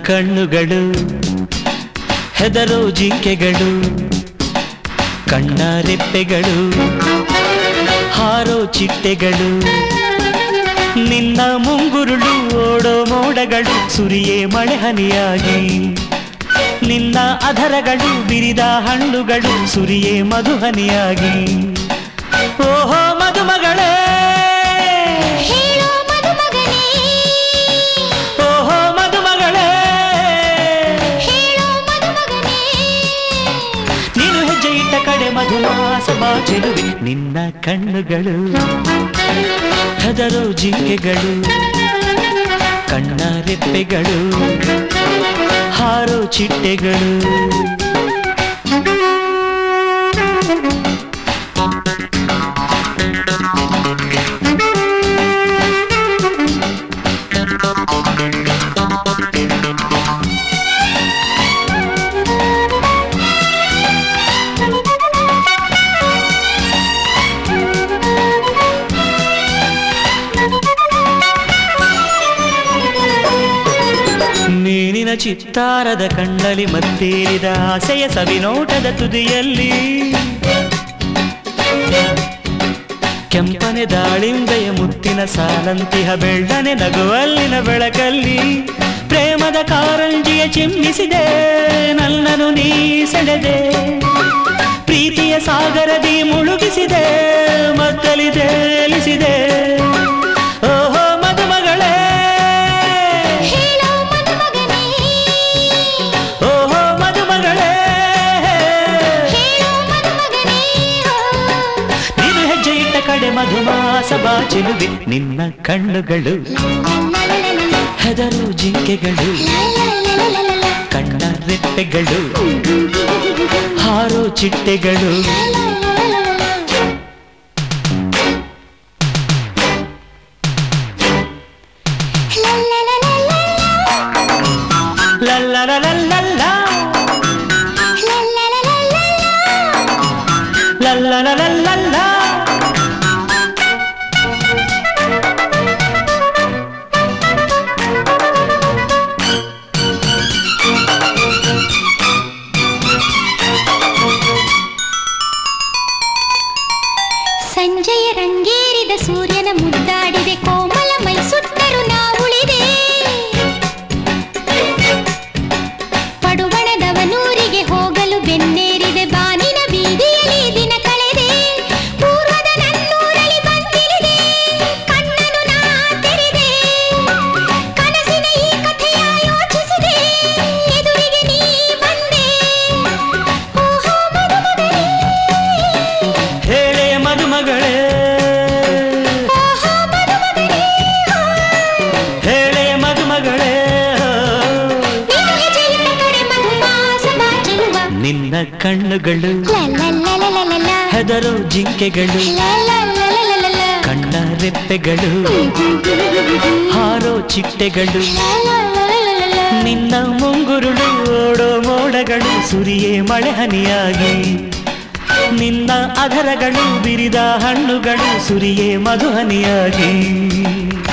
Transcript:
ಕಣ್ಣುಗಳು ಹೆದರೋ ಜಿಂಕೆಗಳು ಕಣ್ಣ ರೆಪ್ಪೆಗಳು ಹಾರೋ ಚಿಟ್ಟೆಗಳು ನಿನ್ನ ಮುಂಗುರುಳು ಓಡೋ ಮೋಡಗಳು ಸುರಿಯೇ ಮಳೆ ಹನಿಯಾಗಿ ನಿನ್ನ ಅಧರಗಳು ಬಿರಿದ ಹಣ್ಣುಗಳು ಸುರಿಯೇ ಮಧುಹನಿಯಾಗಿ ಓಹೋ ಮಧುಮಗಳೇ ಹೇಳೋ ಮದುಮಗನೇ ಓಹೋ ಮಧುಮಗಳೇ ಹೇಳೋ ಮದುಮಗನೇ ನೀನು ಹೆಜ್ಜೆ ಇಟ್ಟ ಕಡೆ ಮಧುಮಾಸ ಬಾಚೆಲುವೆ ನಿನ್ನ ಕಣ್ಣುಗಳು ಹೆದರೋ ಜಿಂಕೆಗಳು ಕಣ್ಣ ರೆಪ್ಪೆಗಳು ಹಾರೋ ಚಿಟ್ಟೆಗಳು ಮೀನಿನ ಚಿತ್ತಾರದ ಕಣ್ಣಲ್ಲಿ ಮತ್ತೇರಿದ ಆಸೆಯ ಸವಿನೋಟದ ತುದಿಯಲ್ಲಿ ಕೆಂಪನೆ ದಾಳಿಂಬೆಯ ಮುತ್ತಿನ ಸಾಲಂತಿಹ ಬೆಳ್ಳನೆ ನಗುವಲ್ಲಿನ ಬೆಳಕಲ್ಲಿ ಪ್ರೇಮದ ಕಾರಂಜಿಯ ಚಿಮ್ಮಿಸಿದೆ ನನ್ನನು ನೀ ಸೆಳೆದೆ ಪ್ರೀತಿಯ ಸಾಗರದಿ ಮುಳುಗಿಸಿದೆ ಮತ್ತಲಿ ತೇಲಿಸಿದೆ ಓಹೋ ಮದುಮಗಳೇ ಹೇಳೋ ಮದುಮಗನೇ ಓಹೋ ಮದುಮಗಳೇ ಹೇಳೋ ಮದುಮಗನೇ ನೀನು ಹೆಜ್ಜೆ ಇಟ್ಟ ಕಡೆ ಮಧುಮಾಸ ಬಾಚಿಲುವೆ ನಿನ್ನ ಕಣ್ಣುಗಳು ಹೆದರು ಜಿಂಕೆಗಳು ಕಣ್ಣ ರೆಪ್ಪೆಗಳು ಹಾರೋ ಚಿಟ್ಟೆಗಳು ಲಲ್ಲಲಲಲ್ಲಲ್ಲ ಲಲ್ಲಲಲಲ್ಲಲ್ಲ ಸಂಜೆಯ ರಂಗೇರಿದ ಸೂರ್ಯನ ಮುದ್ದಾಡಿದೆ ಕೋಮಲ ಮೈ ಸುತ್ತರೂ ನಾವುಳಿದೆ ಪಡುವಣದವನೂರಿಗೆ ಹೋಗಲು ಬೆನ್ನೇರಿದೆ ಬಾನಿನ ಬೀದಿಯಲ್ಲಿ ದಿನ ಕಳೆದೆ ಪೂರ್ವದ ನನ್ನೂರಳಿ ಬಂದಿಳಿದೆ ಕಣ್ಣನು ನಾ ತೆರೆದೆ ಕನಸಿನ ಈ ಕಥೆಯ ಯೋಚಿಸಿದೆ ಎದುರಿಗೆ ನೀ ಬಂದೆ ಓಹೋ ಮದುಮಗನೇ ಹೇಳೆ ಮದುಮಗಳೇ ಓಹೋ ಮದುಮಗನೇ ಹೇಳೆ ಮದುಮಗಳೇ ನೀನು ಹೆಜ್ಜೆಯಿಟ್ಟ ಕಡೆ ಮಧುಮಾಸ ಬಾಚಿರುವ ನಿನ್ನ ಕಣ್ಣುಗಳು ಲಲಲಲಲಲಲ, ಹೆದರು ಜಿಂಕೆಗಳು ಲಲಲಲಲಲಲ, ಕಣ್ಣ ರೆಪ್ಪೆಗಳು ಹಾರೋ ಚಿಟ್ಟೆಗಳು ಲಲಲಲಲಲ, ನಿನ್ನ ಮುಂಗುರುಳು ಓಡೋ ಮೋಡಗಳು ಸುರಿಯೇ ಮಳೆ ಹನಿಯಾಗಿ ನಿನ್ನ ಅಧರಗಳು ಬಿರಿದ ಹಣ್ಣುಗಳು ಸುರಿಯೇ ಮಧುಹನಿಯಾಗಿ